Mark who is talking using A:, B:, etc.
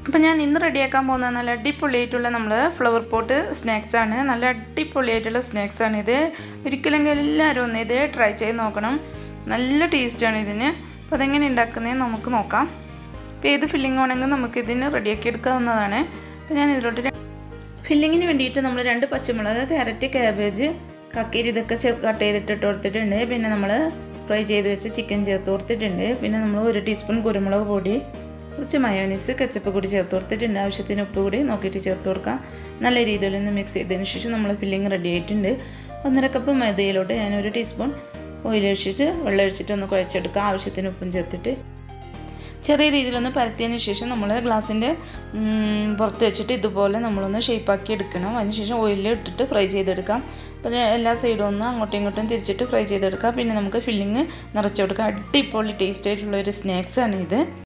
A: അപ്പോൾ ഞാൻ ഇന്ന് റെഡിയാക്കാൻ പോകുന്ന നല്ല അടിപൊളിയായിട്ടുള്ള നമ്മൾ ഫ്ലവർ പോട്ട് സ്നാക്സ് ആണ് നല്ല അടിപൊളിയായിട്ടുള്ള സ്നാക്സ് ആണ് ഇത് ഒരിക്കലെങ്കിൽ എല്ലാവരും ഒന്ന് ഇത് ട്രൈ ചെയ്ത് നോക്കണം നല്ല ടേസ്റ്റാണ് ഇതിന് അപ്പോൾ അതെങ്ങനെ ഉണ്ടാക്കുന്നതെന്ന് നമുക്ക് നോക്കാം അപ്പോൾ ഏത് ഫില്ലിംഗ് ആണെങ്കിൽ നമുക്ക് ഇതിന് റെഡിയാക്കി എടുക്കാവുന്നതാണ് അപ്പോൾ ഞാൻ ഇതിലോട്ട് ഫില്ലിങ്ങിന് വേണ്ടിയിട്ട് നമ്മൾ രണ്ട് പച്ചമുളക് ക്യാരറ്റ് ക്യാബേജ് കക്കീരി ഇതൊക്കെ ചെ കട്ട് ചെയ്തിട്ട് ഇട്ട് കൊടുത്തിട്ടുണ്ട് പിന്നെ നമ്മൾ ഫ്രൈ ചെയ്ത് വെച്ച് ചിക്കൻ ചേർത്ത് കൊടുത്തിട്ടുണ്ട് പിന്നെ നമ്മൾ ഒരു ടീസ്പൂൺ കുരുമുളക് പൊടി കുറച്ച് മയോനീസ് കച്ചപ്പ് കൂടി ചേർത്ത് കൊടുത്തിട്ടുണ്ട് ആവശ്യത്തിന് ഉപ്പ് കൂടി നോക്കിയിട്ട് ചേർത്ത് കൊടുക്കാം നല്ല രീതിയിൽ ഒന്ന് മിക്സ് ചെയ്തതിന് ശേഷം നമ്മൾ ഫില്ലിങ് റെഡി ആയിട്ടുണ്ട് ഒന്നര കപ്പ് മൈദയിലോട്ട് ഞാൻ ഒരു ടീസ്പൂൺ ഓയിൽ ഒഴിച്ചിട്ട് വെള്ളം ഒഴിച്ചിട്ട് ഒന്ന് കുഴച്ചെടുക്കുക ആവശ്യത്തിന് ഉപ്പും ചേർത്തിട്ട് ചെറിയ രീതിയിലൊന്ന് പരത്തിയതിന് ശേഷം നമ്മൾ ഗ്ലാസിൻ്റെ പുറത്ത് വെച്ചിട്ട് ഇതുപോലെ നമ്മളൊന്ന് ഷേപ്പാക്കി എടുക്കണം അതിനുശേഷം ഓയിലിൽ ഇട്ടിട്ട് ഫ്രൈ ചെയ്തെടുക്കാം അപ്പോൾ എല്ലാ സൈഡും ഒന്ന് അങ്ങോട്ടും ഇങ്ങോട്ടും തിരിച്ചിട്ട് ഫ്രൈ ചെയ്തെടുക്കാം പിന്നെ നമുക്ക് ഫില്ലിങ് നിറച്ച് കൊടുക്കാം അടിപൊളി ടേസ്റ്റ് ആയിട്ടുള്ള ഒരു സ്നാക്സ് ആണ് ഇത്